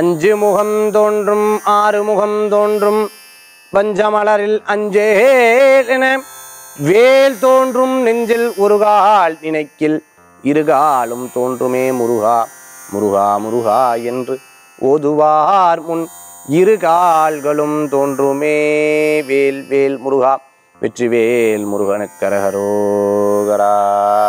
அஞ்சு முகம் தோன்றும் ஆறு முகம் தோன்றும் வஞ்சமலரில் அஞ்சேல் என வேல் தோன்றும் நெஞ்சில் உருகால் நினைக்கில் இருகாலும் தோன்றுமே முருகா முருகா முருகா என்று ஓதுவார் முன் இரு கால்களும் தோன்றுமே வேல் வேல் முருகா வெற்றிவேல் முருகனுக்கரகரோகரா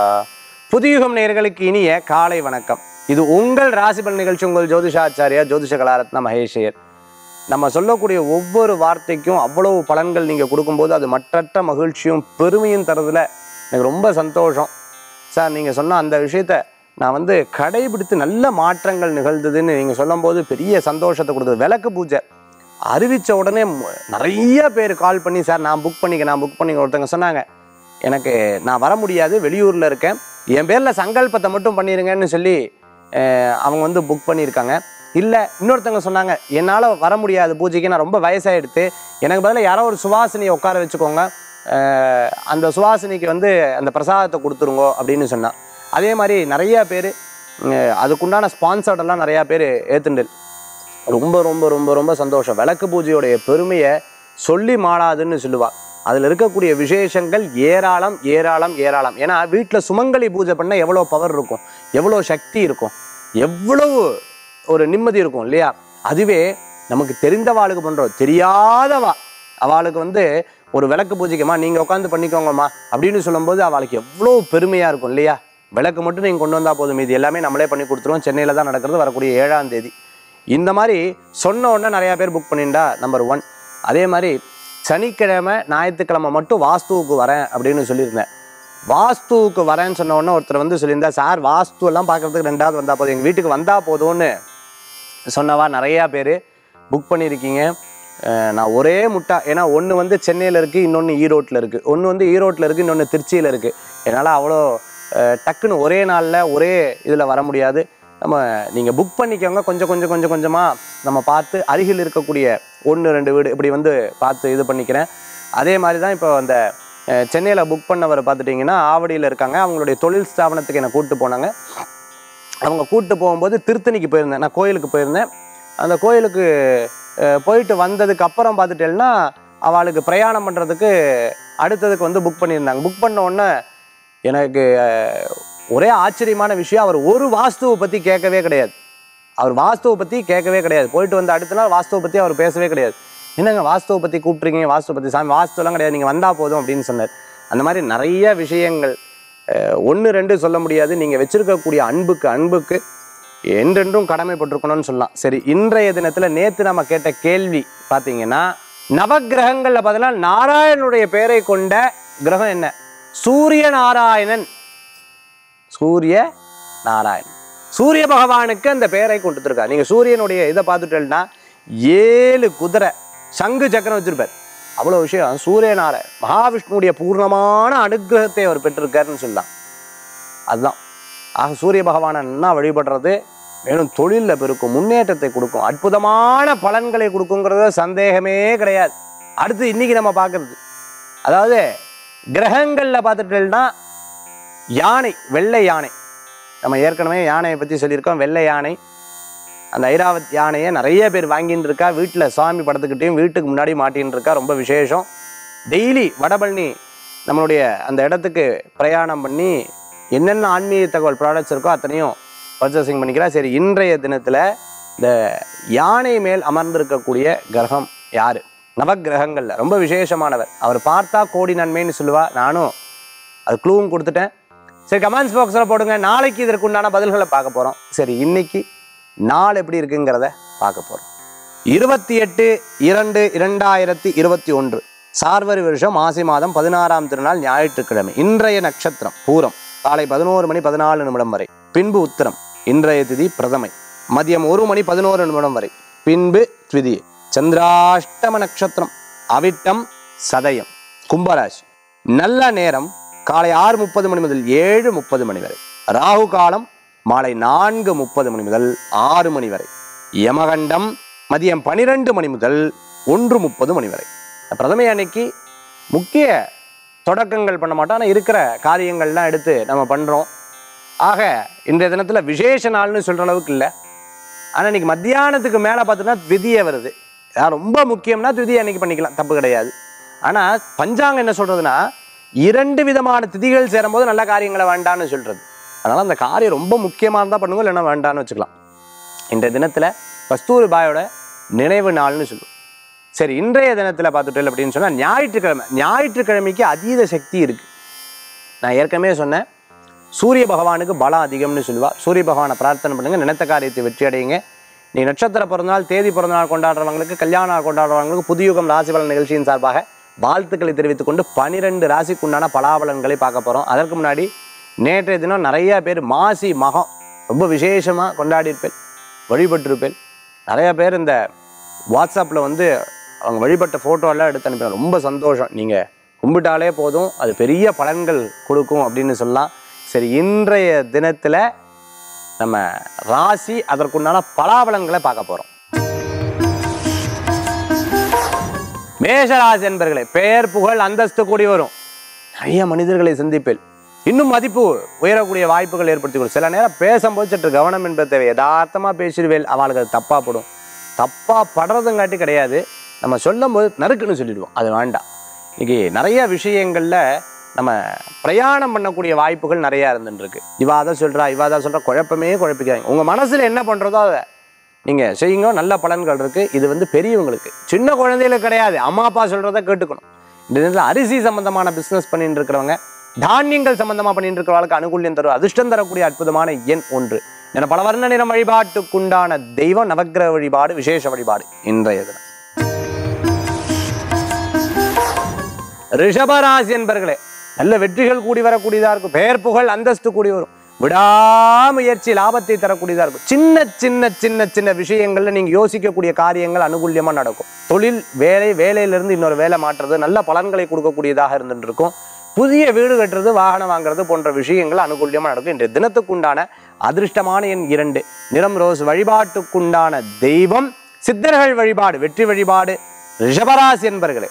புதியுகம் நேயர்களுக்கு இனிய காலை வணக்கம் இது உங்கள் ராசிபல் நிகழ்ச்சி உங்கள் ஜோதிஷாச்சாரியா ஜோதிஷ கலாரத்ன மகேஷயர் நம்ம சொல்லக்கூடிய ஒவ்வொரு வார்த்தைக்கும் அவ்வளவு பலன்கள் நீங்கள் கொடுக்கும்போது அது மற்றற்ற மகிழ்ச்சியும் பெருமையும் தரதுல எனக்கு ரொம்ப சந்தோஷம் சார் நீங்கள் சொன்ன அந்த விஷயத்த நான் வந்து கடைபிடித்து நல்ல மாற்றங்கள் நிகழ்ந்ததுன்னு நீங்கள் சொல்லும்போது பெரிய சந்தோஷத்தை கொடுத்தது விளக்கு பூஜை அறிவித்த உடனே ம- நிறைய பேர் கால் பண்ணி சார் நான் புக் பண்ணிக்க நான் புக் பண்ணிக்க ஒருத்தங்க சொன்னாங்க எனக்கு நான் வர முடியாது வெளியூரில் இருக்கேன் என் பேரில் சங்கல்பத்தை மட்டும் பண்ணிடுங்கன்னு சொல்லி அஹ், அவங்க வந்து புக் பண்ணியிருக்காங்க இல்லை இன்னொருத்தவங்க சொன்னாங்க என்னால் வர முடியாது பூஜைக்கு நான் ரொம்ப வயசாகிடுத்து எனக்கு பதிலாக யாரோ ஒரு சுவாசினியை உட்கார வச்சுக்கோங்க அஹ், அந்த சுவாசினிக்கு வந்து அந்த பிரசாதத்தை கொடுத்துருங்கோ அப்படின்னு சொன்னான் அதே மாதிரி நிறைய பேர் அதுக்குண்டான ஸ்பான்சர்டெல்லாம் நிறையா பேர் ஏத்துண்டல் ரொம்ப ரொம்ப ரொம்ப ரொம்ப சந்தோஷம் விளக்கு பூஜையுடைய பெருமையை சொல்லி மாளாதுன்னு சொல்லுவா அதில் இருக்கக்கூடிய விசேஷங்கள் ஏராளம் ஏராளம் ஏராளம் ஏன்னா வீட்டில் சுமங்கலி பூஜை பண்ண எவ்வளோ பவர் இருக்கும் எவ்வளோ சக்தி இருக்கும் எவ்வளவு ஒரு நிம்மதி இருக்கும் இல்லையா அதுவே நமக்கு தெரிந்தவாளுக்கு பண்ணுறோம் தெரியாதவா அவளுக்கு வந்து ஒரு விளக்கு பூஜைக்குமா நீங்கள் உட்காந்து பண்ணிக்கோங்கம்மா அப்படின்னு சொல்லும்போது அவளுக்கு எவ்வளோ பெருமையாக இருக்கும் இல்லையா விளக்கு மட்டும் நீங்கள் கொண்டு வந்தால் போதும் இது எல்லாமே நம்மளே பண்ணி கொடுத்துருவோம் சென்னையில் தான் நடக்கிறது வரக்கூடிய ஏழாம் தேதி இந்த மாதிரி சொன்ன உடனே நிறையா பேர் புக் பண்ணிண்டா நம்பர் ஒன் அதே மாதிரி சனிக்கிழமை ஞாயிற்றுக்கிழமை மட்டும் வாஸ்துவுக்கு வரேன் அப்படின்னு சொல்லியிருந்தேன் வாஸ்துவுக்கு வரேன்னு சொன்ன உடனே ஒருத்தர் வந்து சொல்லியிருந்தா சார் வாஸ்து எல்லாம் பார்க்கறதுக்கு ரெண்டாவது வந்தால் போதும் எங்கள் வீட்டுக்கு வந்தால் போதும்னு சொன்னவா நிறையா பேர் புக் பண்ணியிருக்கீங்க அஹ் நான் ஒரே முட்டா ஏன்னா ஒன்று வந்து சென்னையில் இருக்குது இன்னொன்று ஈரோட்டில் இருக்குது ஒன்று வந்து ஈரோட்டில் இருக்குது இன்னொன்று திருச்சியில் இருக்குது என்னால் அவ்வளோ அஹ், டக்குன்னு ஒரே நாளில் ஒரே இதில் வர முடியாது நம்ம நீங்கள் புக் பண்ணிக்கோங்க கொஞ்சம் கொஞ்சம் கொஞ்சம் கொஞ்சமாக நம்ம பார்த்து அருகில் இருக்கக்கூடிய ஒன்று ரெண்டு வீடு இப்படி வந்து பார்த்து இது பண்ணிக்கிறேன் அதே மாதிரி தான் இப்போ அந்த சென்னையில் புக் பண்ணவர் பார்த்துட்டிங்கன்னா ஆவடியில் இருக்காங்க அவங்களுடைய தொழில் ஸ்தாபனத்துக்கு என்னை கூப்பிட்டு போனாங்க அவங்க கூப்பிட்டு போகும்போது திருத்தணிக்கு போயிருந்தேன் நான் கோயிலுக்கு போயிருந்தேன் அந்த கோயிலுக்கு அஹ், போயிட்டு வந்ததுக்கு அப்புறம் பார்த்துட்டேன்னா அவளுக்கு பிரயாணம் பண்ணுறதுக்கு அடுத்ததுக்கு வந்து புக் பண்ணியிருந்தாங்க புக் பண்ண உடனே எனக்கு அஹ், ஒரே ஆச்சரியமான விஷயம் அவர் ஒரு வாஸ்துவை பற்றி கேட்கவே கிடையாது அவர் வாஸ்துவை பற்றி கேட்கவே கிடையாது போயிட்டு வந்த அடுத்த நாள் வாஸ்துவை பற்றி அவர் பேசவே கிடையாது என்னங்க வாஸ்துவை பற்றி கூப்பிட்றீங்க வாஸ்துவை பற்றி சாமி வாஸ்துலாம் கிடையாது நீங்கள் வந்தால் போதும் அப்படின்னு சொன்னார் அந்த மாதிரி நிறைய விஷயங்கள் ஒன்று ரெண்டு சொல்ல முடியாது நீங்கள் வச்சிருக்கக்கூடிய அன்புக்கு அன்புக்கு என்றென்றும் கடமைப்பட்டிருக்கணும்னு சொல்லலாம் சரி இன்றைய தினத்தில் நேற்று நம்ம கேட்ட கேள்வி பார்த்தீங்கன்னா நவக்கிரகங்களில் பார்த்தீங்கன்னா நாராயணனுடைய பெயரை கொண்ட கிரகம் என்ன சூரிய நாராயணன் சூரிய நாராயணன் சூரிய பகவானுக்கு அந்த பெயரை கொடுத்துருக்கார் நீங்கள் சூரியனுடைய இதை பார்த்துட்டேன்னா ஏழு குதிரை சங்கு சக்கரம் வச்சிருப்பார் அவ்வளோ விஷயம் சூரியநாராயண் மகாவிஷ்ணுவுடைய பூர்ணமான அனுகிரகத்தை அவர் பெற்றிருக்காருன்னு சொல்லலாம் அதுதான் ஆக சூரிய பகவானை என்ன வழிபடுறது மேலும் தொழிலில் பெருக்கும் முன்னேற்றத்தை கொடுக்கும் அற்புதமான பலன்களை கொடுக்குங்கிறது சந்தேகமே கிடையாது அடுத்து இன்னைக்கு நம்ம பார்க்கறது அதாவது கிரகங்களில் பார்த்துட்டேன்னா யானை வெள்ளை யானை நம்ம ஏற்கனவே யானையை பற்றி சொல்லியிருக்கோம் வெள்ளை யானை அந்த ஐராவத் யானையை நிறைய பேர் வாங்கின்னு இருக்கா வீட்டில் சாமி படத்துக்கிட்டையும் வீட்டுக்கு முன்னாடி மாட்டின்னு இருக்கா ரொம்ப விசேஷம் டெய்லி வடபழனி நம்மளுடைய அந்த இடத்துக்கு பிரயாணம் பண்ணி என்னென்ன ஆன்மீக தகவல் ப்ராடக்ட்ஸ் இருக்கோ அத்தனையும் பர்ச்சேசிங் பண்ணிக்கிறா சரி இன்றைய தினத்தில் இந்த யானை மேல் அமர்ந்திருக்கக்கூடிய கிரகம் யார் நவக்கிரகங்களில் ரொம்ப விசேஷமானவர் அவர் பார்த்தா கோடி நன்மைன்னு சொல்லுவா நானும் அது க்ளூவும் கொடுத்துட்டேன் சரி கமெண்ட்ஸ் பாக்ஸில் போடுங்க நாளைக்கு இதற்கு உண்டான பதில்களை பார்க்க போகிறோம் சரி இன்னைக்கு நாள் எப்படி இருக்குங்கிறத பார்க்க போகிறோம் இருபத்தி எட்டு இரண்டு இரண்டாயிரத்தி இருபத்தி ஒன்று சார்வரி வருஷம் மாசி மாதம் பதினாறாம் திருநாள் ஞாயிற்றுக்கிழமை இன்றைய நட்சத்திரம் பூரம் காலை பதினோரு மணி பதினாலு நிமிடம் வரை பின்பு உத்திரம் இன்றைய திதி பிரதமை மதியம் ஒரு மணி பதினோரு நிமிடம் வரை பின்பு த்விதி சந்திராஷ்டம நட்சத்திரம் அவிட்டம் சதயம் கும்பராசி நல்ல நேரம் காலை ஆறு முப்பது மணி முதல் ஏழு முப்பது மணி வரை ராகு காலம் மாலை நான்கு முப்பது மணி முதல் ஆறு மணி வரை யமகண்டம் மதியம் பனிரெண்டு மணி முதல் ஒன்று முப்பது மணி வரை பிரதமை அன்னைக்கு முக்கிய தொடக்கங்கள் பண்ண மாட்டோம் ஆனால் இருக்கிற காரியங்கள்லாம் எடுத்து நம்ம பண்ணுறோம் ஆக இன்றைய தினத்தில் விசேஷ நாள்னு சொல்கிற அளவுக்கு இல்லை ஆனால் இன்னைக்கு மத்தியானத்துக்கு மேலே பார்த்தோன்னா திதியை வருது அதான் ரொம்ப முக்கியம்னா திதி அன்னைக்கு பண்ணிக்கலாம் தப்பு கிடையாது ஆனால் பஞ்சாங்கம் என்ன சொல்றதுன்னா இரண்டு விதமான திதிகள் சேரும்போது நல்ல காரியங்களை வேண்டான்னு சொல்றது அதனால அந்த காரியம் ரொம்ப முக்கியமாக இருந்தால் பண்ணுங்க இல்லைன்னா வேண்டான்னு வச்சுக்கலாம் இன்றைய தினத்தில் கஸ்தூரிபாயோட நினைவு நாள்னு சொல்லுவோம் சரி இன்றைய தினத்தில் பார்த்துட்டோம் அப்படின்னு சொன்னால் ஞாயிற்றுக்கிழமை ஞாயிற்றுக்கிழமைக்கு அதீத சக்தி இருக்கு நான் ஏற்கனவே சொன்னேன் சூரிய பகவானுக்கு பலம் அதிகம்னு சொல்லுவா சூரிய பகவானை பிரார்த்தனை பண்ணுங்க நினைத்த காரியத்தை வெற்றி அடையுங்க நீ நட்சத்திர பிறந்தநாள் தேதி பிறந்தநாள் கொண்டாடுறவங்களுக்கு கல்யாண நாள் கொண்டாடுறவங்களுக்கு புதியுகம் ராசி பலன் நிகழ்ச்சியின் சார்பாக வாழ்த்துக்களை தெரிவித்துக் கொண்டு பனிரெண்டு ராசிக்குண்டான பலாபலன்களை பார்க்க போகிறோம் அதற்கு முன்னாடி நேற்றைய தினம் நிறைய பேர் மாசி மகம் ரொம்ப விசேஷமாக கொண்டாடியிருப்பேன் வழிபட்டிருப்பேன் நிறைய பேர் இந்த வாட்ஸ்அப்பில் வந்து அவங்க வழிபட்ட photo எல்லாம் எடுத்து அனுப்பினாங்க ரொம்ப சந்தோஷம் நீங்கள் கும்பிட்டாலே போதும் அது பெரிய பலன்கள் கொடுக்கும் அப்படின்னு சொல்லலாம் சரி இன்றைய தினத்தில் நம்ம ராசி அதற்குண்டான பலாபலன்களை பார்க்க போகிறோம் மேஷராசி என்பர்களே பெயர் புகழ் அந்தஸ்து கூடி வரும் நிறைய மனிதர்களை சந்திப்பேன் இன்னும் மதிப்பு உயரக்கூடிய வாய்ப்புகள் ஏற்படுத்தி கொடுக்கும் சில நேரம் பேசும்போது சற்று கவனம் என்பது தேவை யதார்த்தமாக பேசிடுவேல் அவளுக்கு அது தப்பாக படும் தப்பாக படுறதுங்காட்டி கிடையாது நம்ம சொல்லும்போது நறுக்குன்னு சொல்லிடுவோம் அது வேண்டாம் இன்னைக்கு நிறைய விஷயங்களில் நம்ம பிரயாணம் பண்ணக்கூடிய வாய்ப்புகள் நிறையா இருந்துட்டு இருக்கு இவா அதை சொல்கிறா இவா அதை சொல்கிறா குழப்பமே குழப்பிக்காதீங்க உங்கள் மனசில் என்ன பண்ணுறதோ அதை நீங்கள் செய்யுங்க நல்ல பலன்கள் இருக்குது இது வந்து பெரியவங்களுக்கு சின்ன குழந்தைகளுக்கு கிடையாது அம்மா அப்பா சொல்கிறத கேட்டுக்கணும் இந்த நேரத்தில் அரிசி சம்பந்தமான பிஸ்னஸ் பண்ணிட்டு இருக்கிறவங்க தானியங்கள் சம்பந்தமாக பண்ணிட்டு இருக்கிறவங்களுக்கு அனுகூல்யம் தரும் அதிர்ஷ்டம் தரக்கூடிய அற்புதமான எண் ஒன்று என பல வர்ண நிறம் வழிபாட்டுக்குண்டான தெய்வம் நவக்கிரக வழிபாடு விசேஷ வழிபாடு இன்றைய தினம் ரிஷபராசி என்பர்களே நல்ல வெற்றிகள் கூடி வரக்கூடியதா இருக்கும் பெயர் புகழ் அந்தஸ்து கூடி வரும் விடாமுயற்சி லாபத்தை தரக்கூடியதா இருக்கும் சின்ன சின்ன சின்ன சின்ன விஷயங்கள்ல நீங்க யோசிக்கக்கூடிய காரியங்கள் அனுகூல்யமா நடக்கும் தொழில் வேலை வேலையிலிருந்து இன்னொரு வேலை மாற்றுறது நல்ல பலன்களை கொடுக்கக்கூடியதாக இருந்துட்டு இருக்கும் புதிய வீடு கட்டுறது வாகனம் வாங்குறது போன்ற விஷயங்கள் அனுகூல்யமா நடக்கும் இன்றைய தினத்துக்குண்டான அதிர்ஷ்டமான எண் இரண்டு நிறம் ரோஸ் வழிபாட்டுக்குண்டான தெய்வம் சித்தர்கள் வழிபாடு வெற்றி வழிபாடு ரிஷபராசி என்பர்களே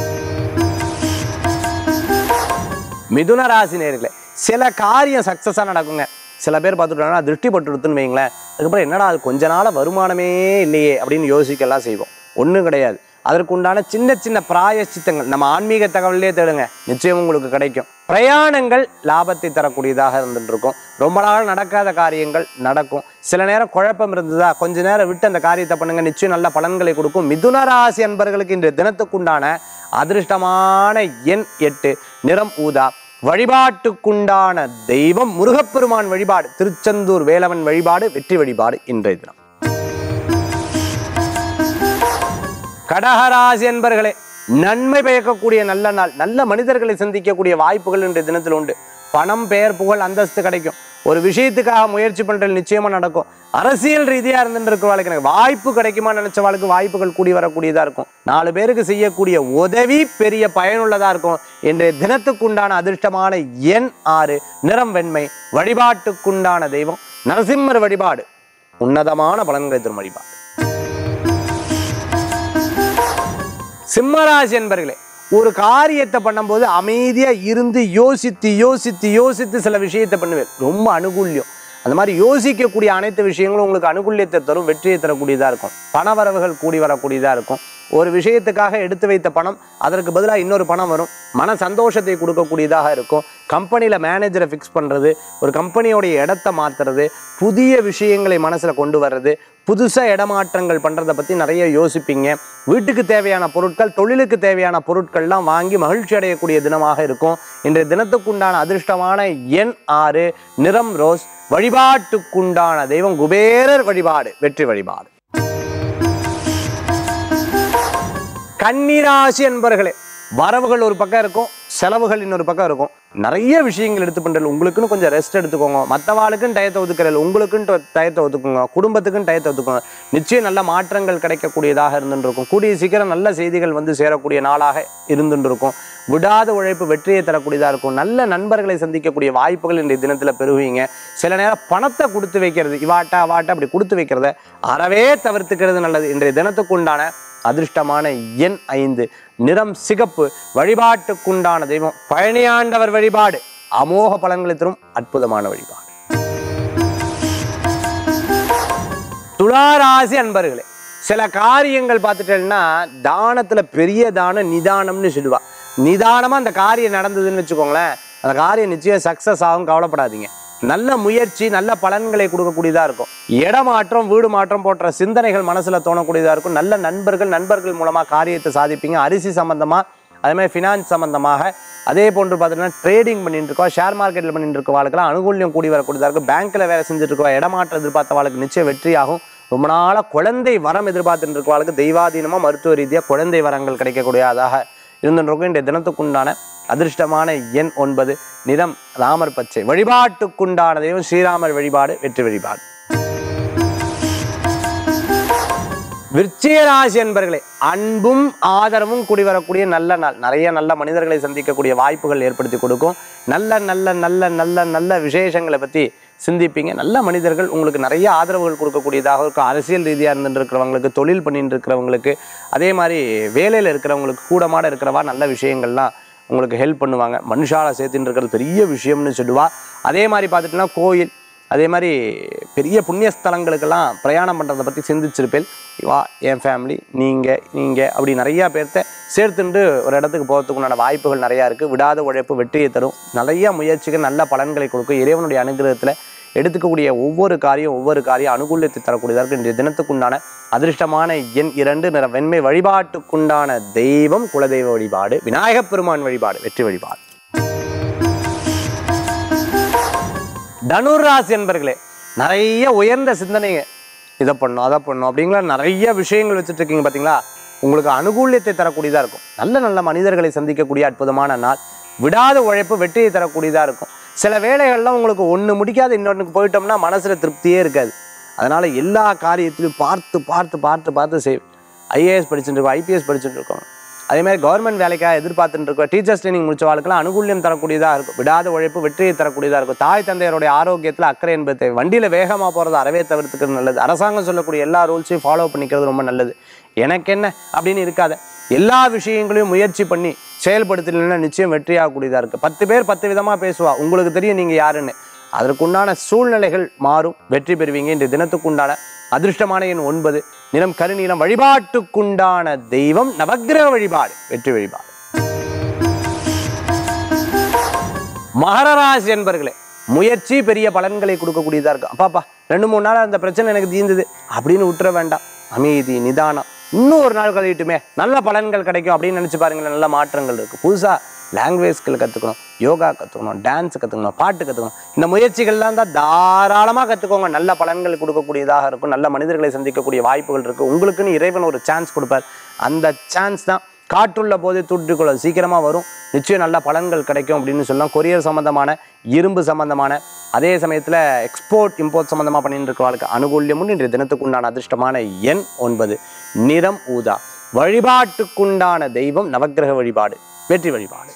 மிதுன ராசி நேர்களே சில காரியம் சக்ஸஸாக நடக்குங்க சில பேர் பார்த்துட்டோம்னா திருஷ்டி பட்டுடுத்துன்னு வைங்களேன் அதுக்கப்புறம் என்னடா அது கொஞ்ச நாள் வருமானமே இல்லையே அப்படின்னு யோசிக்கலாம் செய்வோம் ஒன்றும் கிடையாது அதற்குண்டான சின்ன சின்ன பிராயச்சித்தங்கள் நம்ம ஆன்மீக தகவலே தேடுங்க நிச்சயம் உங்களுக்கு கிடைக்கும் பிரயாணங்கள் லாபத்தை தரக்கூடியதாக இருந்துட்டு இருக்கும் ரொம்ப நாள் நடக்காத காரியங்கள் நடக்கும் சில நேரம் குழப்பம் இருந்ததா கொஞ்ச நேரம் விட்டு அந்த காரியத்தை பண்ணுங்க நிச்சயம் நல்ல பலன்களை கொடுக்கும் மிதுன ராசி அன்பர்களுக்கு இன்றைய தினத்துக்குண்டான அதிர்ஷ்டமான எண் எட்டு நிறம் ஊதா வழிபாட்டுக்குண்டான தெய்வம் முருகப்பெருமான் வழிபாடு திருச்செந்தூர் வேலவன் வழிபாடு வெற்றி வழிபாடு இன்றைய தினம் கடகராசி என்பர்களே நன்மை பயக்கக்கூடிய நல்ல நாள் நல்ல மனிதர்களை சந்திக்கக்கூடிய வாய்ப்புகள் இன்றைய தினத்தில் உண்டு பணம் பெயர் புகழ் அந்தஸ்து கிடைக்கும் ஒரு விஷயத்துக்காக முயற்சி பண்றது நிச்சயமா நடக்கும் அரசியல் ரீதியா இருந்துட்டு இருக்கிறவாளுக்கு எனக்கு வாய்ப்பு கிடைக்குமா நினைச்சவாளுக்கு வாய்ப்புகள் கூடி வரக்கூடியதா இருக்கும் நாலு பேருக்கு செய்யக்கூடிய உதவி பெரிய பயனுள்ளதா இருக்கும் இன்றைய தினத்துக்குண்டான அதிர்ஷ்டமான எண் ஆறு நிறம் வெண்மை வழிபாட்டுக்குண்டான தெய்வம் நரசிம்மர் வழிபாடு உன்னதமான பலன்களை தரும் வழிபாடு சிம்மராசி என்பர்களே ஒரு காரியத்தை பண்ணும்போது அமைதியா இருந்து யோசித்து யோசித்து யோசித்து சில விஷயத்தை பண்ணுவேன் ரொம்ப அனுகூல்யம் அந்த மாதிரி யோசிக்கக்கூடிய அனைத்து விஷயங்களும் உங்களுக்கு அனுகூல்யத்தை தரும் வெற்றியை தரக்கூடியதா இருக்கும் பணவரவுகள் கூடி வரக்கூடியதா இருக்கும் ஒரு விஷயத்துக்காக எடுத்து வைத்த பணம் அதற்கு பதிலாக இன்னொரு பணம் வரும் மன சந்தோஷத்தை கொடுக்கக்கூடியதாக இருக்கும் கம்பெனியில் மேனேஜரை ஃபிக்ஸ் பண்ணுறது ஒரு கம்பெனியோடைய இடத்த மாற்றுறது புதிய விஷயங்களை மனசில் கொண்டு வர்றது புதுசாக இடமாற்றங்கள் பண்ணுறதை பற்றி நிறைய யோசிப்பீங்க வீட்டுக்கு தேவையான பொருட்கள் தொழிலுக்கு தேவையான பொருட்கள்லாம் வாங்கி மகிழ்ச்சி அடையக்கூடிய தினமாக இருக்கும் இன்றைய தினத்துக்குண்டான அதிர்ஷ்டமான எண் ஆறு நிறம் ரோஸ் வழிபாட்டுக்குண்டான தெய்வம் குபேரர் வழிபாடு வெற்றி வழிபாடு கன்னிராசி என்பர்களே வரவுகள் ஒரு பக்கம் இருக்கும் செலவுகள் இன்னொரு பக்கம் இருக்கும் நிறைய விஷயங்கள் எடுத்து பண்றது உங்களுக்குன்னு கொஞ்சம் ரெஸ்ட் எடுத்துக்கோங்க மற்றவாளுக்குன்னு டயத்தை ஒதுக்கிறல உங்களுக்குன்னு டயத்தை ஒதுக்குங்க குடும்பத்துக்குன்னு டயத்தை ஒதுக்குங்க நிச்சயம் நல்ல மாற்றங்கள் கிடைக்கக்கூடியதாக இருந்துட்டு இருக்கும் கூடிய சீக்கிரம் நல்ல செய்திகள் வந்து சேரக்கூடிய நாளாக இருந்துட்டு இருக்கும் விடாத உழைப்பு வெற்றியை தரக்கூடியதாக இருக்கும் நல்ல நண்பர்களை சந்திக்கக்கூடிய வாய்ப்புகள் இன்றைய தினத்தில் பெறுவீங்க சில நேரம் பணத்தை கொடுத்து வைக்கிறது இவாட்டா அவாட்டா அப்படி கொடுத்து வைக்கிறத அறவே தவிர்த்துக்கிறது நல்லது இன்றைய தினத்துக்குண்டான அதிர்ஷ்டமான எண் ஐந்து நிறம் சிகப்பு வழிபாட்டுக்குண்டான தெய்வம் பழனியாண்டவர் வழிபாடு அமோக பலன்களை தரும் அற்புதமான வழிபாடு துளாராசி அன்பர்களே சில காரியங்கள் பார்த்துட்டேன்னா தானத்துல பெரிய தானம் நிதானம்னு சொல்லுவா நிதானமா அந்த காரியம் நடந்ததுன்னு வச்சுக்கோங்களேன் அந்த காரியம் நிச்சயம் சக்சஸ் ஆகும் கவலைப்படாதீங்க நல்ல முயற்சி நல்ல பலன்களை கொடுக்கக்கூடியதா இருக்கும் இடமாற்றம் வீடு மாற்றம் போன்ற சிந்தனைகள் மனசுல தோணக்கூடியதா இருக்கும் நல்ல நண்பர்கள் நண்பர்கள் மூலமா காரியத்தை சாதிப்பீங்க அரிசி சம்பந்தமா அதே மாதிரி ஃபினான்ஸ் சம்பந்தமாக அதே போன்று பார்த்தீங்கன்னா ட்ரேடிங் பண்ணிட்டு இருக்கோம் ஷேர் மார்க்கெட்டில் பண்ணிட்டு இருக்க வாழ்க்கெல்லாம் அனுகூல்யம் கூடி வரக்கூடியதாக இருக்கும் பேங்க்கில் வேலை செஞ்சுட்டு இருக்கோம் இடமாற்றம் எதிர்பார்த்த வாழ்க்கை நிச்சயம் வெற்றியாகும் ரொம்ப நாளாக குழந்தை வரம் எதிர்பார்த்துட்டு இருக்க வாழ்க்கை தெய்வாதீனமாக மருத்துவ ரீதியாக குழந்தை வரங்கள் கிடைக்கக்கூடியதாக இருந்துருக்கும் இன்றைய தினத்துக்குண்டான அதிர்ஷ்டமான எண் ஒன்பது நிறம் ராமர் பச்சை வழிபாட்டுக்குண்டான தெய்வம் ஸ்ரீராமர் வழிபாடு வெற்றி வழிபாடு விருச்சிக ராசி என்பர்களே அன்பும் ஆதரவும் கூடி வரக்கூடிய நல்ல நாள் நிறைய நல்ல மனிதர்களை சந்திக்கக்கூடிய வாய்ப்புகள் ஏற்படுத்தி கொடுக்கும் நல்ல நல்ல நல்ல நல்ல நல்ல விசேஷங்களை பற்றி சிந்திப்பீங்க நல்ல மனிதர்கள் உங்களுக்கு நிறைய ஆதரவுகள் கொடுக்கக்கூடியதாக இருக்கும் அரசியல் ரீதியாக இருந்துட்டு இருக்கிறவங்களுக்கு தொழில் பண்ணிட்டு இருக்கிறவங்களுக்கு அதே மாதிரி வேலையில் இருக்கிறவங்களுக்கு கூடமாட இருக்கிறவா நல்ல விஷயங்கள்லாம் உங்களுக்கு ஹெல்ப் பண்ணுவாங்க மனுஷால சேர்த்துட்டு இருக்கிறது பெரிய விஷயம்னு சொல்லுவா அதே மாதிரி பார்த்துட்டுனா கோயில் அதே மாதிரி பெரிய புண்ணிய ஸ்தலங்களுக்கெல்லாம் பிரயாணம் பண்ணுறதை பற்றி சிந்திச்சிருப்பேன் வா என் ஃபேமிலி நீங்கள் நீங்கள் அப்படி நிறையா பேர்த்த சேர்த்துண்டு ஒரு இடத்துக்கு போகிறதுக்கு உண்டான வாய்ப்புகள் நிறையா இருக்குது விடாத உழைப்பு வெற்றியை தரும் நிறைய முயற்சிகள் நல்ல பலன்களை கொடுக்கும் இறைவனுடைய அனுகிரகத்தில் எடுத்துக்கக்கூடிய ஒவ்வொரு காரியம் ஒவ்வொரு காரியம் அனுகூலத்தை தரக்கூடியதாக இருக்கு இன்றைய தினத்துக்குண்டான அதிர்ஷ்டமான எண் இரண்டு நிற வெண்மை வழிபாட்டுக்குண்டான தெய்வம் குலதெய்வ வழிபாடு விநாயகப் பெருமான் வழிபாடு வெற்றி வழிபாடு தனுராசி என்பர்களே நிறைய உயர்ந்த சிந்தனைங்க இதை பண்ணும் அதை பண்ணும் அப்படிங்கிற நிறைய விஷயங்கள் வச்சுட்டு இருக்கீங்க பார்த்தீங்களா உங்களுக்கு அனுகூல்யத்தை தரக்கூடியதாக இருக்கும் நல்ல நல்ல மனிதர்களை சந்திக்கக்கூடிய அற்புதமான நாள் விடாத உழைப்பு வெற்றியை தரக்கூடியதாக இருக்கும் சில வேலைகள்லாம் உங்களுக்கு ஒன்று முடிக்காத இன்னொன்றுக்கு போயிட்டோம்னா மனசில் திருப்தியே இருக்காது அதனால் எல்லா காரியத்திலையும் பார்த்து பார்த்து பார்த்து பார்த்து செய் ஐஏஎஸ் படிச்சுட்டு இருக்கோம் ஐபிஎஸ் படிச்சுட்டு இருக்கோம் அதே மாதிரி கவர்மெண்ட் வேலைக்காக எதிர்பார்த்துட்டு இருக்கோம் டீச்சர்ஸ் ட்ரைனிங் முடிச்ச வாழ்க்கெல்லாம் அனுகூல்யம் தரக்கூடியதாக இருக்கும் விடாத உழைப்பு வெற்றியை தரக்கூடியதாக இருக்கும் தாய் தந்தையருடைய ஆரோக்கியத்தில் அக்கறை என்பது தேவை வண்டியில் வேகமாக போகிறது அறவே தவிர்த்துக்கிறது நல்லது அரசாங்கம் சொல்லக்கூடிய எல்லா ரூல்ஸையும் ஃபாலோ பண்ணிக்கிறது ரொம்ப நல்லது எனக்கு என்ன அப்படின்னு இருக்காத எல்லா விஷயங்களையும் முயற்சி பண்ணி செயல்படுத்தலைன்னா நிச்சயம் வெற்றியாகக்கூடியதாக இருக்குது பத்து பேர் பத்து விதமாக பேசுவா உங்களுக்கு தெரியும் நீங்கள் யாருன்னு அதற்குண்டான சூழ்நிலைகள் மாறும் வெற்றி பெறுவீங்க இன்றைய தினத்துக்குண்டான அதிர்ஷ்டமான எண் ஒன்பது நிறம் கருநீலம் வழிபாட்டுக்குண்டான தெய்வம் நவக்கிரக வழிபாடு வெற்றி வழிபாடு மகர ராசி என்பர்களே முயற்சி பெரிய பலன்களை கொடுக்கக்கூடியதா இருக்கு அப்பாப்பா ரெண்டு மூணு நாள் அந்த பிரச்சனை எனக்கு தீர்ந்தது அப்படின்னு விட்டுற வேண்டாம் அமைதி நிதானம் இன்னும் ஒரு நாள் கழிட்டுமே நல்ல பலன்கள் கிடைக்கும் அப்படின்னு நினைச்சு பாருங்களேன் நல்ல மாற்றங்கள் இருக்கு புதுசா லாங்குவேஜ்கள் கற்றுக்கணும் யோகா கற்றுக்கணும் டான்ஸ் கற்றுக்கணும் பாட்டு கற்றுக்கணும் இந்த முயற்சிகள்லாம் தான் தாராளமாக கற்றுக்கோங்க நல்ல பலன்கள் கொடுக்கக்கூடியதாக இருக்கும் நல்ல மனிதர்களை சந்திக்கக்கூடிய வாய்ப்புகள் இருக்குது உங்களுக்குன்னு இறைவன் ஒரு சான்ஸ் கொடுப்பார் அந்த சான்ஸ் தான் காற்றுள்ள போதே தூற்றிக்கொள்ள சீக்கிரமாக வரும் நிச்சயம் நல்ல பலன்கள் கிடைக்கும் அப்படின்னு சொல்லலாம் கொரியர் சம்மந்தமான இரும்பு சம்மந்தமான அதே சமயத்தில் எக்ஸ்போர்ட் இம்போர்ட் சம்மந்தமாக பண்ணிட்டு இருக்க வாழ்க்கை அனுகூல்யமும் இன்றைய தினத்துக்குண்டான அதிர்ஷ்டமான எண் ஒன்பது நிறம் ஊதா வழிபாட்டுக்குண்டான தெய்வம் நவக்கிரக வழிபாடு வெற்றி வழிபாடு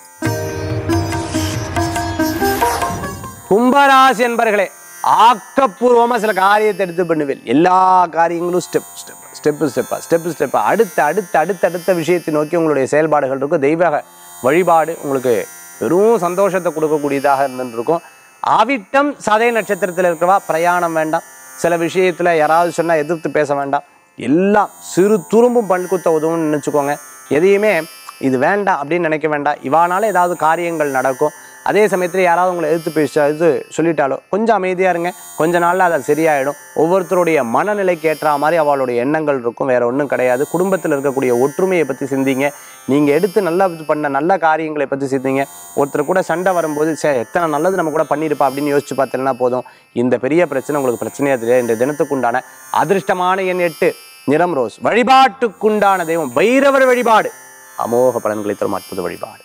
கும்பராசி என்பர்களே ஆக்கப்பூர்வமாக சில காரியத்தை எடுத்து பண்ணுவேன் எல்லா காரியங்களும் ஸ்டெப் ஸ்டெப் ஸ்டெப்பு ஸ்டெப்பாக ஸ்டெப்பு ஸ்டெப்பாக அடுத்த அடுத்த அடுத்த அடுத்த விஷயத்தை நோக்கி உங்களுடைய செயல்பாடுகள் இருக்கும் தெய்வ வழிபாடு உங்களுக்கு வெறும் சந்தோஷத்தை கொடுக்கக்கூடியதாக இருந்துட்டு இருக்கும் ஆவிட்டம் சதய நட்சத்திரத்தில் இருக்கவா பிரயாணம் வேண்டாம் சில விஷயத்தில் யாராவது சொன்னால் எதிர்த்து பேச வேண்டாம் எல்லாம் சிறு துரும்பும் பல்குத்த உதவும்னு நினச்சிக்கோங்க எதையுமே இது வேண்டாம் அப்படின்னு நினைக்க வேண்டாம் இவானால ஏதாவது காரியங்கள் நடக்கும் அதே சமயத்தில் யாராவது உங்களை எதிர்த்து பேச இது சொல்லிட்டாலோ கொஞ்சம் அமைதியாக இருங்க கொஞ்ச நாளில் அது சரியாயிடும் ஒவ்வொருத்தருடைய மனநிலைக்கு ஏற்ற மாதிரி அவளுடைய எண்ணங்கள் இருக்கும் வேற ஒன்றும் கிடையாது குடும்பத்தில் இருக்கக்கூடிய ஒற்றுமையை பற்றி சிந்திங்க நீங்கள் எடுத்து நல்லா இது பண்ண நல்ல காரியங்களை பற்றி சிந்திங்க ஒருத்தர் கூட சண்டை வரும்போது சே எத்தனை நல்லது நம்ம கூட பண்ணியிருப்பா அப்படின்னு யோசிச்சு பார்த்தீங்கன்னா போதும் இந்த பெரிய பிரச்சனை உங்களுக்கு பிரச்சனையாக தெரியாது இந்த தினத்துக்குண்டான அதிர்ஷ்டமான எண் எட்டு நிறம் ரோஸ் வழிபாட்டுக்குண்டான தெய்வம் பைரவர் வழிபாடு அமோக பலன்களை தரும் அற்புத வழிபாடு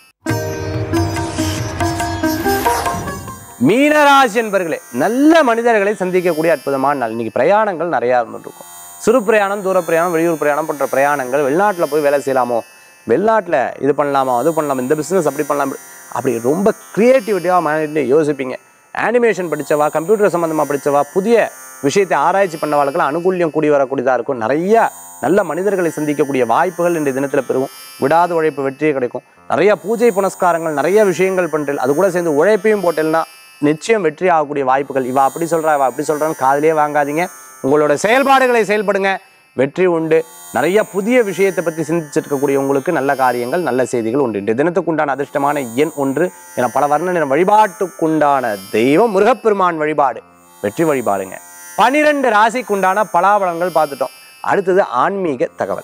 மீனராசி என்பர்களே நல்ல மனிதர்களை சந்திக்கக்கூடிய அற்புதமான நாள் இன்னைக்கு பிரயாணங்கள் நிறையா இருந்துருக்கும் சிறு பிரயாணம் தூர பிரயாணம் வெளியூர் பிரயாணம் போன்ற பிரயாணங்கள் வெளிநாட்டில் போய் வேலை செய்யலாமோ வெளிநாட்டில் இது பண்ணலாமா அது பண்ணலாமா இந்த பிஸ்னஸ் அப்படி பண்ணலாம் இப்படி- அப்படி ரொம்ப க்ரியேட்டிவிட்டியாக மைண்ட் யோசிப்பீங்க அனிமேஷன் படித்தவா கம்ப்யூட்டர் சம்மந்தமாக படித்தவா புதிய விஷயத்தை ஆராய்ச்சி பண்ணவாளுக்கெல்லாம் அனுகூல்யம் கூடி வரக்கூடியதாக இருக்கும் நிறைய நல்ல மனிதர்களை சந்திக்கக்கூடிய வாய்ப்புகள் இன்றைய தினத்தில் பெருகும் விடாத உழைப்பு வெற்றியே கிடைக்கும் நிறைய பூஜை புனஸ்காரங்கள் நிறைய விஷயங்கள் பண்ணுறேன் அது கூட சேர்ந்து உழைப்பையும் போட்டேன்னா நிச்சயம் வெற்றி ஆகக்கூடிய வாய்ப்புகள் இவ அப்படி சொல்றா இவ அப்படி சொல்றான்னு காதிலே வாங்காதீங்க உங்களோட செயல்பாடுகளை செயல்படுங்க வெற்றி உண்டு நிறைய புதிய விஷயத்தை பற்றி சிந்திச்சிருக்கக்கூடிய உங்களுக்கு நல்ல காரியங்கள் நல்ல செய்திகள் உண்டு இன்றைய தினத்துக்குண்டான அதிர்ஷ்டமான எண் ஒன்று என பல வர்ண நிற வழிபாட்டுக்குண்டான தெய்வம் முருகப்பெருமான் வழிபாடு வெற்றி வழிபாடுங்க பனிரெண்டு ராசிக்குண்டான பலாபலங்கள் பார்த்துட்டோம் அடுத்தது ஆன்மீக தகவல்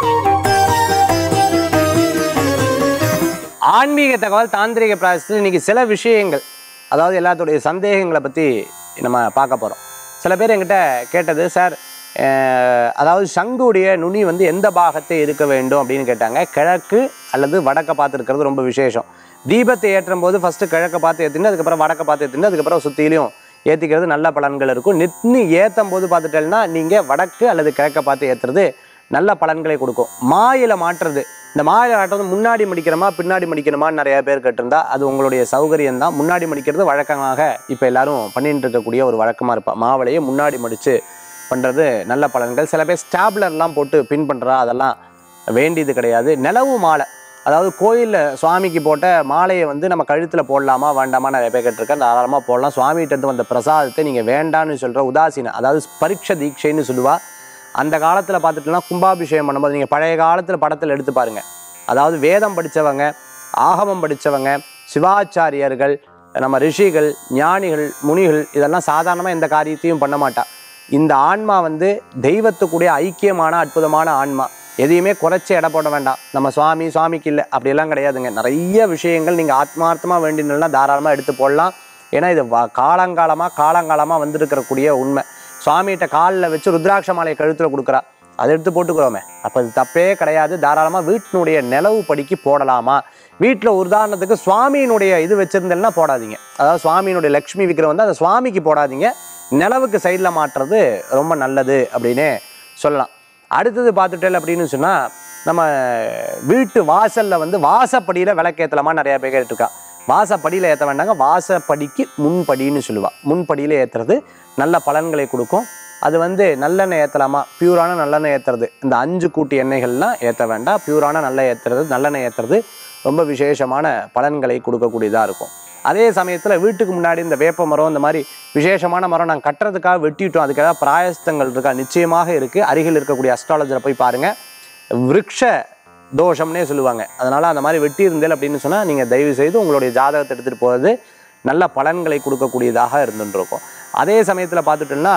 ஆன்மீக தகவல் தாந்திரிக பிராயசத்தில் இன்னைக்கு சில விஷயங்கள் அதாவது எல்லாத்துடைய சந்தேகங்களை பற்றி நம்ம பார்க்க போகிறோம் சில பேர் என்கிட்ட கேட்டது சார் அஹ், அதாவது சங்குடைய நுனி வந்து எந்த பாகத்தை இருக்க வேண்டும் அப்படின்னு கேட்டாங்க கிழக்கு அல்லது வடக்க பார்த்து இருக்கிறது ரொம்ப விசேஷம் தீபத்தை ஏற்றும் போது ஃபஸ்ட்டு கிழக்க பார்த்து ஏற்றிட்டு அதுக்கப்புறம் வடக்க பார்த்து ஏற்றிட்டு அதுக்கப்புறம் சுற்றிலையும் ஏற்றிக்கிறது நல்ல பலன்கள் இருக்கும் நின்னு ஏற்றும் போது பார்த்துட்டேன்னா நீங்கள் வடக்கு அல்லது கிழக்க பார்த்து ஏற்றுறது நல்ல பலன்களை கொடுக்கும் மாயில மாற்றுறது இந்த மாயில மாற்றுறது முன்னாடி மடிக்கிறோமா பின்னாடி மடிக்கணுமான்னு நிறைய பேர் கேட்டிருந்தா அது உங்களுடைய சௌகரியம் தான் முன்னாடி மடிக்கிறது வழக்கமாக இப்போ எல்லாரும் பண்ணிட்டு இருக்கக்கூடிய ஒரு வழக்கமாக இருப்பா மாவளையை முன்னாடி மடித்து பண்ணுறது நல்ல பலன்கள் சில பேர் ஸ்டாப்லர்லாம் போட்டு பின் பண்ணுறா அதெல்லாம் வேண்டியது கிடையாது நிலவு மாலை அதாவது கோயிலில் சுவாமிக்கு போட்ட மாலையை வந்து நம்ம கழுத்தில் போடலாமா வேண்டாமா நிறைய பேர் கேட்டிருக்கேன் தாராளமாக போடலாம் சுவாமிகிட்ட இருந்து வந்த பிரசாதத்தை நீங்கள் வேண்டான்னு சொல்கிற உதாசீனம் அதாவது பரீட்ச தீட்சைன்னு சொல்லுவா அந்த காலத்தில் பார்த்துட்டுனா கும்பாபிஷேகம் பண்ணும்போது நீங்கள் பழைய காலத்தில் படத்தில் எடுத்து பாருங்கள் அதாவது வேதம் படித்தவங்க ஆகமம் படித்தவங்க சிவாச்சாரியர்கள் நம்ம ரிஷிகள் ஞானிகள் முனிகள் இதெல்லாம் சாதாரணமாக எந்த காரியத்தையும் பண்ண மாட்டா இந்த ஆன்மா வந்து தெய்வத்துக்குடைய ஐக்கியமான அற்புதமான ஆன்மா எதையுமே குறைச்சி எடை போட வேண்டாம் நம்ம சுவாமி சுவாமிக்கு இல்லை அப்படியெல்லாம் கிடையாதுங்க நிறைய விஷயங்கள் நீங்கள் ஆத்மார்த்தமாக வேண்டினா தாராளமாக எடுத்து போடலாம் ஏன்னா இது வா- காலங்காலமாக காலங்காலமாக வந்திருக்கிறக்கூடிய உண்மை சுவாமிகிட்ட காலில் வச்சு ருத்ராட்ச மாலையை கழுத்தில் கொடுக்குறா அதை எடுத்து போட்டுக்கிறோமே அப்போ அது தப்பே கிடையாது தாராளமாக வீட்டினுடைய நிலவு படிக்கு போடலாமா வீட்டில் உதாரணத்துக்கு சுவாமியினுடைய இது வச்சுருந்தேன்னா போடாதீங்க அதாவது சுவாமியினுடைய லக்ஷ்மி விக்கிரம் வந்து அந்த சுவாமிக்கு போடாதீங்க நிலவுக்கு சைடில் மாட்டுறது ரொம்ப நல்லது அப்படின்னே சொல்லலாம் அடுத்தது பார்த்துட்டேன் அப்படின்னு சொன்னால் நம்ம வீட்டு வாசலில் வந்து வாசப்படியில் விளக்கேற்றலாமா நிறையா பேர் கேட்டிருக்கா வாசப்படியில் ஏற்ற வேண்டாங்க வாசப்படிக்கு முன்படின்னு சொல்லுவா முன்படியில் ஏற்றுறது நல்ல பலன்களை கொடுக்கும் அது வந்து நல்லெண்ணெய் ஏற்றலாமா பியூரான நல்லெண்ணெய் ஏற்றுறது இந்த அஞ்சு கூட்டு எண்ணெய்கள்லாம் ஏற்ற வேண்டாம் பியூரான நல்ல ஏற்றுறது நல்லெண்ணெய் ஏற்றுறது ரொம்ப விசேஷமான பலன்களை கொடுக்கக்கூடியதாக இருக்கும் அதே சமயத்தில் வீட்டுக்கு முன்னாடி இந்த வேப்ப மரம் இந்த மாதிரி விசேஷமான மரம் நாங்கள் கட்டுறதுக்காக வெட்டிட்டோம் அதுக்கு ஏதாவது பிராயஸ்தங்கள் இருக்கா நிச்சயமாக இருக்குது அருகில் இருக்கக்கூடிய அஸ்ட்ராலஜரை போய் பாருங்கள் விருட்ச தோஷம்னே சொல்லுவாங்க அதனால் அந்த மாதிரி வெட்டி இருந்தேன் அப்படின்னு சொன்னால் நீங்கள் தயவு செய்து உங்களுடைய ஜாதகத்தை எடுத்துகிட்டு போகிறது நல்ல பலன்களை கொடுக்கக்கூடியதாக இருந்துருக்கும் அதே சமயத்தில் பார்த்துட்டோம்னா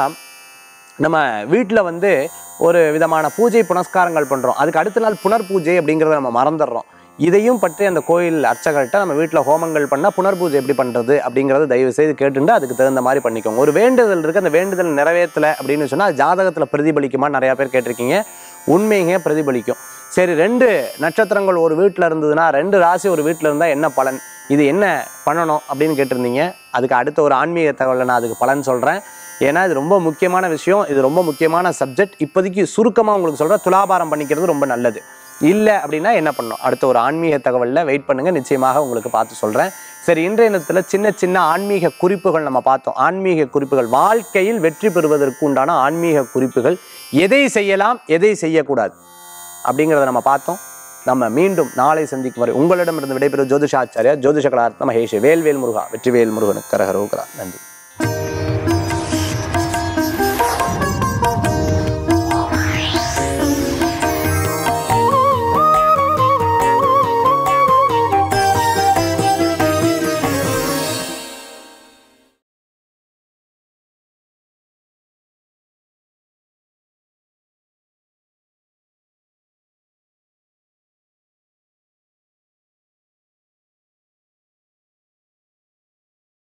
நம்ம வீட்டில் வந்து ஒரு விதமான பூஜை புனஸ்காரங்கள் பண்ணுறோம் அதுக்கு அடுத்த நாள் புனர் பூஜை அப்படிங்கிறத நம்ம மறந்துடுறோம் இதையும் பற்றி அந்த கோயில் அர்ச்சகர்கிட்ட நம்ம வீட்டில் ஹோமங்கள் பண்ணால் புனர் பூஜை எப்படி பண்ணுறது அப்படிங்கிறத தயவு செய்து கேட்டுட்டு அதுக்கு தகுந்த மாதிரி பண்ணிக்கோங்க ஒரு வேண்டுதல் இருக்குது அந்த வேண்டுதல் நிறைவேற்றலை அப்படின்னு சொன்னால் அது ஜாதகத்தில் பிரதிபலிக்குமா நிறையா பேர் கேட்டிருக்கீங்க உண்மைங்க பிரதிபலிக்கும் சரி ரெண்டு நட்சத்திரங்கள் ஒரு வீட்டில் இருந்ததுன்னா ரெண்டு ராசி ஒரு வீட்டில் இருந்தால் என்ன பலன் இது என்ன பண்ணணும் அப்படின்னு கேட்டிருந்தீங்க அதுக்கு அடுத்த ஒரு ஆன்மீக தகவலை நான் அதுக்கு பலன் சொல்கிறேன் ஏன்னா இது ரொம்ப முக்கியமான விஷயம் இது ரொம்ப முக்கியமான சப்ஜெக்ட் இப்போதைக்கு சுருக்கமாக உங்களுக்கு சொல்கிறேன் துலாபாரம் பண்ணிக்கிறது ரொம்ப நல்லது இல்லை அப்படின்னா என்ன பண்ணணும் அடுத்த ஒரு ஆன்மீக தகவலில் வெயிட் பண்ணுங்கள் நிச்சயமாக உங்களுக்கு பார்த்து சொல்கிறேன் சரி இன்றைய தினத்தில் சின்ன சின்ன ஆன்மீக குறிப்புகள் நம்ம பார்த்தோம் ஆன்மீக குறிப்புகள் வாழ்க்கையில் வெற்றி பெறுவதற்கு உண்டான ஆன்மீக குறிப்புகள் எதை செய்யலாம் எதை செய்யக்கூடாது அப்படிங்கிறத நம்ம பார்த்தோம் நம்ம மீண்டும் நாளை சந்திக்கும் வரை உங்களிடமிருந்து விடைபெறும் ஜோதிஷாச்சாரியா ஜோதிஷ கலார்த்த மகேஷ் வேல்வேல் முருகா வெற்றிவேல் முருகனுக்கு கரகரோகரா நன்றி